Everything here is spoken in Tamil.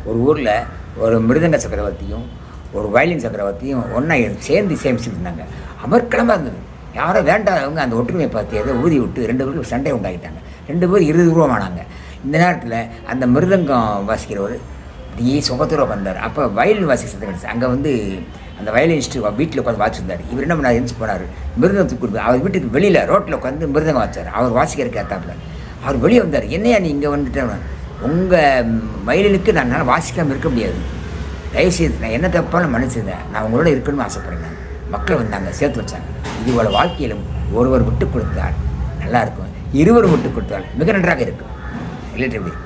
ஒரு ஊரில் ஒரு மிருதங்க சக்கரவர்த்தியும் ஒரு வயலின் சக்கரவர்த்தியும் ஒன்றா சேர்ந்து சேமிச்சுட்டு இருந்தாங்க அமர்க்களமாக இருந்தது யாரோ வேண்டாதவங்க அந்த ஒற்றுமையை பார்த்து ஏதோ ஊதி விட்டு ரெண்டு பேரும் சண்டை உண்டாக்கிட்டாங்க ரெண்டு பேரும் இருபது ரூபாமானாங்க இந்த நேரத்தில் அந்த மிருதங்கம் வாசிக்கிறவர் இப்படியே சுகத்துறவு வந்தார் அப்போ வயலின் வாசிக்க சத்தம் கிடச்சி அங்கே வந்து அந்த வயலினிஸ்ட்டு வீட்டில் உட்காந்து வாசிச்சிருந்தார் இவர் என்ன பண்ணார் எழுந்து போனார் மிருதத்துக்கு கொடுத்து அவர் வீட்டுக்கு வெளியில் ரோட்டில் உட்காந்து மிருதங்கம் வாச்சார் அவர் வாசிக்கிறதுக்கு ஏற்றாப்புல அவர் வெளியே வந்தார் என்னையா நீ இங்கே வந்துட்டு உங்கள் வயலினுக்கு நான் என்னால் வாசிக்காமல் இருக்க முடியாது தயவுசெய்து நான் என்ன தப்பாலும் மன்னிச்சிருந்தேன் நான் உங்களோட இருக்கணும்னு ஆசைப்படுறேன் மக்கள் வந்தாங்க சேர்த்து வச்சாங்க இதுபோல வாழ்க்கையிலும் ஒருவர் விட்டு கொடுத்தால் நல்லா இருக்கும் இருவர் விட்டு கொடுத்தால் மிக நன்றாக இருக்கும் ரிலேட்டிவ்